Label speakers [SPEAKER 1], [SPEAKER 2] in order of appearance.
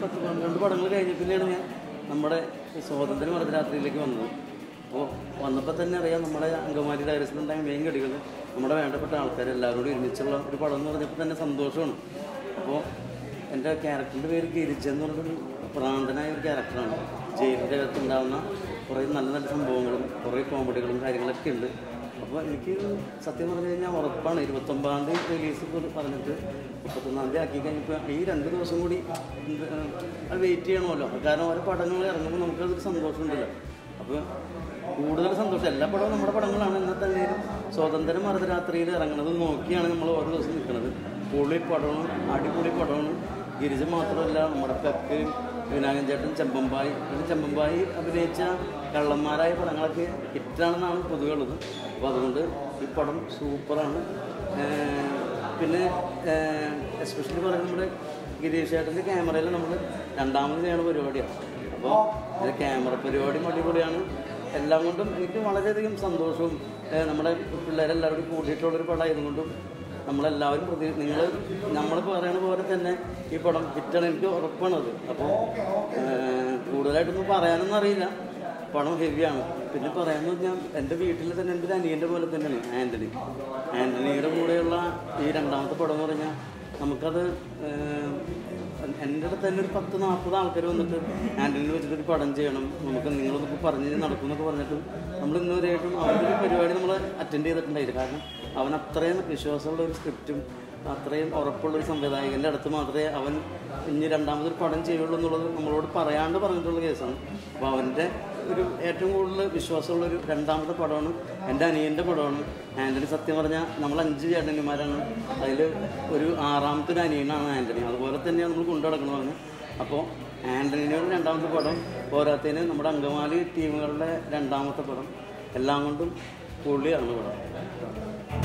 [SPEAKER 1] പത്ത് പന്ത്രണ്ട് പടങ്ങൾ കഴിഞ്ഞ പിന്നെയാണ് ഞാൻ നമ്മുടെ ഈ സ്വാതന്ത്ര്യ മർദ്ദരാത്രിയിലേക്ക് വന്നത് അപ്പോൾ വന്നപ്പോൾ തന്നെ അറിയാം നമ്മുടെ അങ്കമാലി ഡയറക്ടറിലുണ്ടായ മെയിൻ കടികൾ നമ്മുടെ വേണ്ടപ്പെട്ട ആൾക്കാർ എല്ലാവരോടും ഒരുമിച്ചുള്ള ഒരു പടം എന്ന് പറഞ്ഞപ്പോൾ തന്നെ സന്തോഷമാണ് അപ്പോൾ എൻ്റെ ക്യാരക്ടറിൻ്റെ പേര് ഗിരിജ എന്ന് പറഞ്ഞൊരു പ്രാന്തനായ ഒരു ക്യാരക്ടറാണ് ജയിലിൻ്റെ അകത്ത് ഉണ്ടാകുന്ന കുറേ നല്ല നല്ല സംഭവങ്ങളും കുറേ കോമഡികളും കാര്യങ്ങളൊക്കെ ഉണ്ട് അപ്പോൾ എനിക്ക് സത്യം പറഞ്ഞു കഴിഞ്ഞാൽ ഉറപ്പാണ് ഇരുപത്തൊമ്പതാം തീയതി റിലീസ് പറഞ്ഞിട്ട് മുപ്പത്തൊന്നാം തീയതി ആക്കി കഴിഞ്ഞപ്പോൾ ഈ രണ്ട് ദിവസം കൂടി എന്ത്, ഏഹ്, അത് വെയിറ്റ് ചെയ്യണമല്ലോ കാരണം ഓരോ പടങ്ങൾ ഇറങ്ങുമ്പോൾ നമുക്കതൊരു സന്തോഷമുണ്ടല്ലോ അപ്പോൾ കൂടുതൽ സന്തോഷം എല്ലാ പടവും നമ്മുടെ പടങ്ങളാണ് എന്നാൽ തന്നെ സ്വാതന്ത്ര്യ മർദ്ദരാത്രിയിൽ ഇറങ്ങുന്നത് നോക്കിയാണ് നമ്മൾ ഓരോ ദിവസം നിൽക്കുന്നത് പൊളി പടമാണ് അടിപൊളി പടമാണ് ഗിരിജ മാത്രമല്ല നമ്മുടെ പെക്ക് വിനായകൻ ചേട്ടൻ ചെമ്പമ്പായി പിന്നെ ചെമ്പമ്പായി അഭിനയിച്ച കള്ളന്മാരായ പടങ്ങളൊക്കെ ഹിറ്റാണെന്നാണ് പൊതുവെയുള്ളത് അപ്പോൾ അതുകൊണ്ട് ഈ പടം സൂപ്പറാണ് ഏഹ് പിന്നെ എസ്പെഷ്യലി പറയുന്നത് നമ്മുടെ ഗിരീഷ് ചേട്ടൻ്റെ ക്യാമറയിൽ നമ്മൾ രണ്ടാമത് ചെയ്യുന്ന പരിപാടിയാണ് അപ്പോൾ ഇത് ക്യാമറ പരിപാടിയും അടിപൊളിയാണ് എല്ലാം കൊണ്ടും എനിക്ക് വളരെയധികം സന്തോഷവും ഏഹ് നമ്മുടെ പിള്ളേരെല്ലാവരും കൂടിയിട്ടുള്ളൊരു പടമായതുകൊണ്ടും നമ്മളെല്ലാവരും പ്രതി നിങ്ങൾ നമ്മൾ പറയുന്ന പോലെ തന്നെ ഈ പടം ഹിറ്റാണ് എനിക്ക് ഉറപ്പാണത് അപ്പോൾ കൂടുതലായിട്ടൊന്നും പറയാനൊന്നും അറിയില്ല പണം ഹെവിയാണ് പിന്നെ പറയാമെന്ന് പറഞ്ഞാൽ എൻ്റെ വീട്ടിൽ തന്നെ എൻ്റെ ഒരു അനിയൻ്റെ പോലെ തന്നെയാണ് ആൻ്റണി ആൻ്റണിയുടെ കൂടെയുള്ള ഈ രണ്ടാമത്തെ പടം എന്ന് പറഞ്ഞാൽ നമുക്കത് ഏഹ്, എൻ്റെ അടുത്ത് തന്നെ ഒരു പത്ത് നാൽപ്പത് ആൾക്കാർ വന്നിട്ട് ആൻ്റണിയിൽ വെച്ചിട്ടൊരു പടം ചെയ്യണം നമുക്ക് നിങ്ങളൊക്കെ പറഞ്ഞ് നടക്കും എന്നൊക്കെ പറഞ്ഞിട്ട് നമ്മൾ ഇന്നുവരെയായിട്ടും അവരുടെ ഒരു പരിപാടി നമ്മൾ അറ്റൻഡ് ചെയ്തിട്ടുണ്ടായില്ല കാരണം അവൻ അത്രയും വിശ്വാസമുള്ള ഒരു സ്ക്രിപ്റ്റും അത്രയും ഉറപ്പുള്ള ഒരു സംവിധായകൻ്റെ അടുത്ത് മാത്രമേ അവൻ ഇനി രണ്ടാമതൊരു പടം ചെയ്യുള്ളൂ എന്നുള്ളത് നമ്മളോട് പറയാണ്ട് പറഞ്ഞിട്ടുള്ള കേസാണ് അപ്പോൾ അവൻ്റെ ഒരു ഏറ്റവും കൂടുതൽ വിശ്വാസമുള്ള ഒരു രണ്ടാമത്തെ പടമാണ് എൻ്റെ അനിയൻ്റെ പടമാണ് ആൻ്റണി സത്യം പറഞ്ഞാൽ നമ്മൾ അഞ്ച് ചേട്ടന്മാരാണ് അതിൽ ഒരു ആറാമത്തെ ഒരു അനിയനാണ് ആൻ്റണി അതുപോലെ തന്നെയാണ് നമ്മൾ കൊണ്ടു നടക്കണമെന്ന് അപ്പോൾ ആൻ്റണിയുടെ രണ്ടാമത്തെ പടം പോരാത്തതിന് നമ്മുടെ അങ്കമാലി ടീമുകളുടെ രണ്ടാമത്തെ പടം എല്ലാം കൊണ്ടും പൊള്ളിയാണ് പടം